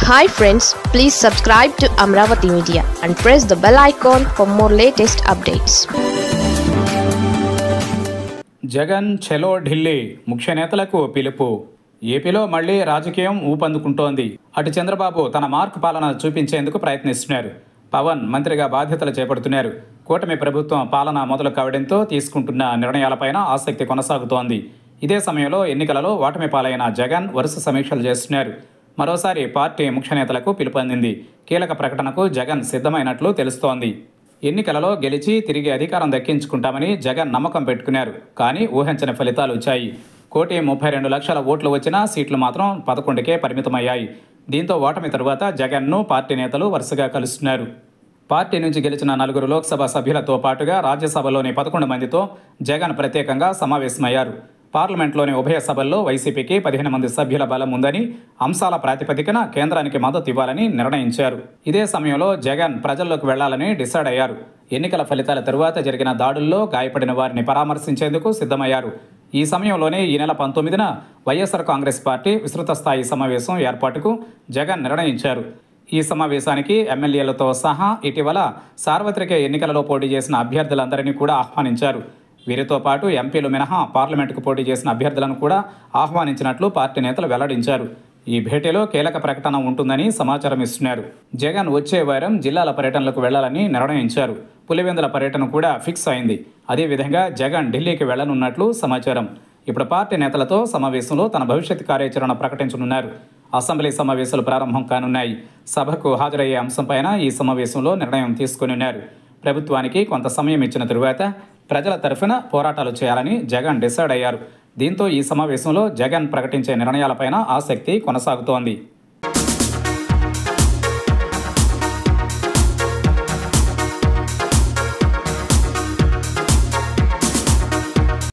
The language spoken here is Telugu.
hi friends please subscribe to Amaravati media and press the bell icon for more latest updates Jagan చెలో ఢిల్లీ ముఖ్య నేతలకు పిలుపు ఏపీలో మళ్లీ రాజకీయం ఊపందుకుంటోంది అటు చంద్రబాబు తన మార్క్ పాలన చూపించేందుకు ప్రయత్నిస్తున్నారు పవన్ మంత్రిగా బాధ్యతలు చేపడుతున్నారు కూటమి ప్రభుత్వం పాలన మొదలు కావడంతో తీసుకుంటున్న నిర్ణయాలపైన ఆసక్తి కొనసాగుతోంది ఇదే సమయంలో ఎన్నికలలో ఓటమి పాలైన జగన్ వరుస సమీక్షలు చేస్తున్నారు మరోసారి పార్టీ ముఖ్య నేతలకు పిలుపొందింది కీలక ప్రకటనకు జగన్ సిద్ధమైనట్లు తెలుస్తోంది ఎన్నికలలో గెలిచి తిరిగి అధికారం దక్కించుకుంటామని జగన్ నమ్మకం పెట్టుకున్నారు కానీ ఊహించని ఫలితాలు వచ్చాయి కోటి ముప్పై రెండు లక్షల ఓట్లు వచ్చినా సీట్లు మాత్రం పదకొండుకే పరిమితమయ్యాయి దీంతో ఓటమి తరువాత జగన్ను పార్టీ నేతలు వరుసగా కలుస్తున్నారు పార్టీ నుంచి గెలిచిన నలుగురు లోక్సభ సభ్యులతో పాటుగా రాజ్యసభలోని పదకొండు మందితో జగన్ ప్రత్యేకంగా సమావేశమయ్యారు పార్లమెంట్లోని ఉభయ సభల్లో వైసీపీకి పదిహేను మంది సభ్యుల బలం ఉందని అంశాల ప్రాతిపదికన కేంద్రానికి మద్దతు ఇవ్వాలని నిర్ణయించారు ఇదే సమయంలో జగన్ ప్రజల్లోకి వెళ్లాలని డిసైడ్ అయ్యారు ఎన్నికల ఫలితాల తరువాత జరిగిన దాడుల్లో గాయపడిన వారిని పరామర్శించేందుకు సిద్ధమయ్యారు ఈ సమయంలోనే ఈ నెల పంతొమ్మిదిన వైఎస్ఆర్ కాంగ్రెస్ పార్టీ విస్తృత స్థాయి సమావేశం ఏర్పాటుకు జగన్ నిర్ణయించారు ఈ సమావేశానికి ఎమ్మెల్యేలతో సహా ఇటీవల సార్వత్రిక ఎన్నికలలో పోటీ చేసిన అభ్యర్థులందరినీ కూడా ఆహ్వానించారు వీరితో పాటు ఎంపీలు మినహా పార్లమెంటుకు పోటీ చేసిన అభ్యర్థులను కూడా ఆహ్వానించినట్లు పార్టీ నేతలు వెల్లడించారు ఈ భేటీలో కీలక ప్రకటన ఉంటుందని సమాచారం ఇస్తున్నారు జగన్ వచ్చే వారం జిల్లాల పర్యటనలకు వెళ్లాలని నిర్ణయించారు పులివెందుల పర్యటన కూడా ఫిక్స్ అయింది అదేవిధంగా జగన్ ఢిల్లీకి వెళ్లనున్నట్లు సమాచారం ఇప్పుడు పార్టీ నేతలతో సమావేశంలో తన భవిష్యత్ కార్యాచరణ ప్రకటించనున్నారు అసెంబ్లీ సమావేశాలు ప్రారంభం కానున్నాయి సభకు హాజరయ్యే అంశంపైన ఈ సమావేశంలో నిర్ణయం తీసుకున్నారు ప్రభుత్వానికి కొంత సమయం ఇచ్చిన తరువాత ప్రజల తరఫున పోరాటాలు చేయాలని జగన్ డిసైడ్ అయ్యారు దీంతో ఈ సమావేశంలో జగన్ ప్రకటించే నిర్ణయాలపైన ఆసక్తి కొనసాగుతోంది